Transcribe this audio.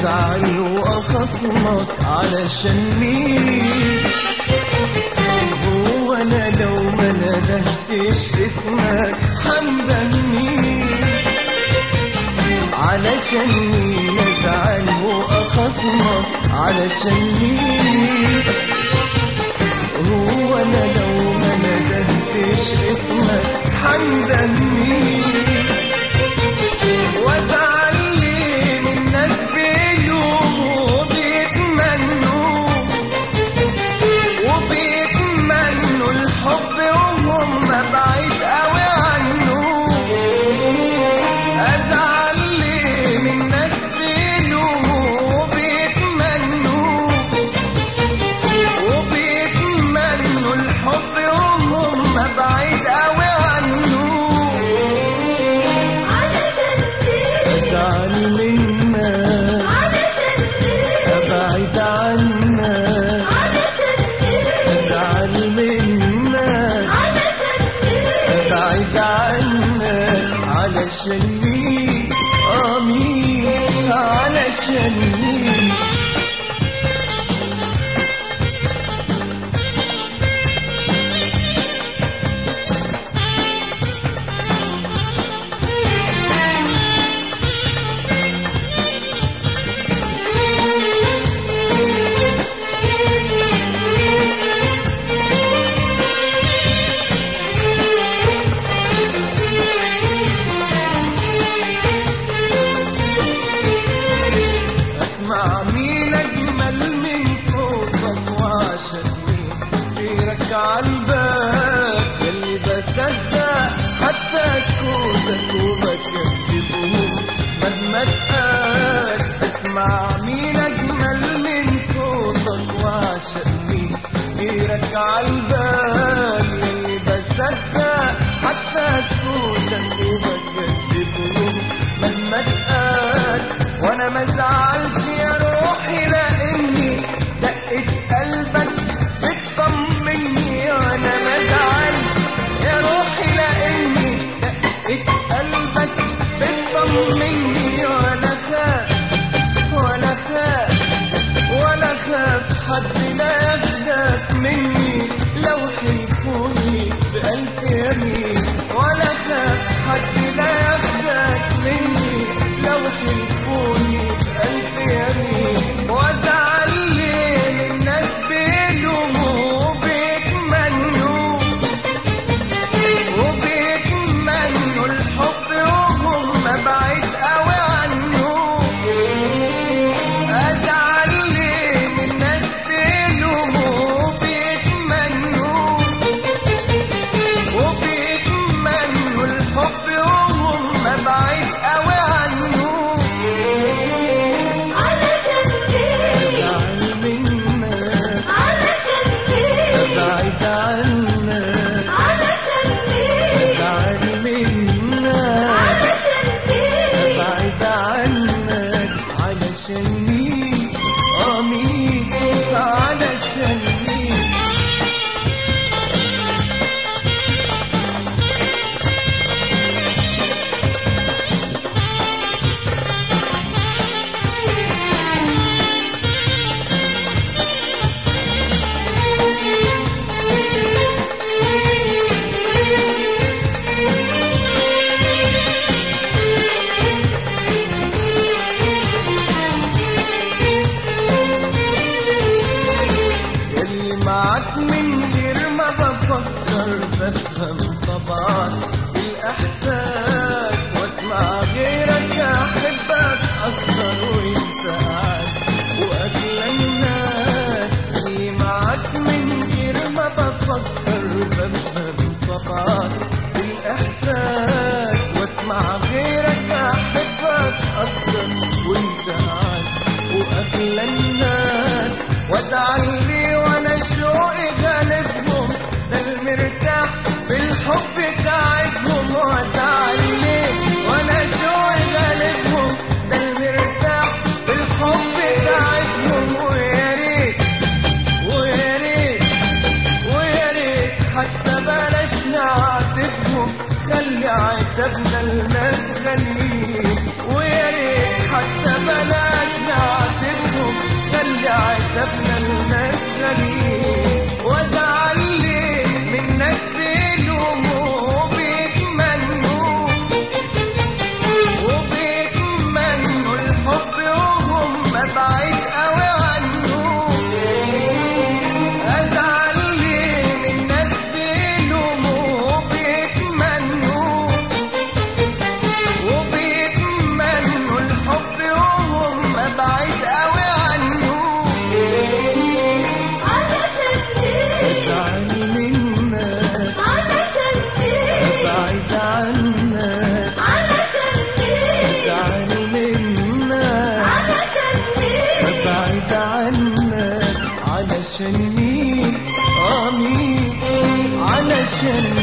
ازعل واخصمك علشان مين هو انا لو ما ندهتش اسمك حمدا مين علشان مين ازعل واخصمك علشان مين هو انا لو ما ندهتش اسمك حمدا مين وازعل ليه من ناس بيلوموا وبيتمنوا وبيتمنوا الحب وهم بعيد قوي عنه ازعل ليه من ناس بيلوموا وبيتمنوا وبيتمنوا الحب وهم بعيد قوي عنه علشان ايه ازعل منك علشان ايه ابعد عنك علشان ايه ازعل منك علشان ايه ابعد عنك علشان مين اه مين علشان مين اسمع مين اجمل من صوتك وعشان مين غيرك عالباب اللي بصدق حتى سكوتك وبكذبه مهما اتقال اسمع مين اجمل من صوتك وعشان مين غيرك عالباب اللي بصدق حتى سكوتك وبكذبه مهما اتقال وانا ما ازعلش يا روحي لاني دقت قلبك بتطمني وانا ما ازعلش يا روحي لاني دقت قلبك بتطمني ولا خاف ولا خاف ولا خاف حد لا ياخدك مني لو حلفوني بألف يمين ولا خاف حد لا ياخدك مني لو حلفوني بألف يمين وازعل ليه الناس بيلوموا وبيتمنوا وبيتمنوا الحب وهم بعيد قوي عنه ازعل ليه من الناس بيلوموا وبيتمنوا وبيتمنوا الحب وهم بعيد قوي عنه علشان ايه ازعل منك علشان ايه ابعد عنك علشان ايه ازعل منك علشان ايه ابعد عنك علشان مين اه مين علشان مين اللي معاك من غير ما بفكر بفهم طبعا الإحساس واسمع غيرك أحبك أكتر وأنت قاعد وأغلى الناس اللي معاك من غير ما بفكر بفهم طبعا الإحساس واسمع غيرك أحبك أكتر وأنت قاعد وأغلى الناس وازعل لي وانا شوقي غالبهم ده المرتاح بالحب تعبهم وازعل لي وانا شوقي غالبهم ده المرتاح بالحب تعبهم ويا ريت ويا ريت ويا ريت حتى بلاش نعاتبهم خلي عتبنا المسغنين ويا ريت حتى بلاش نعاتبهم عشان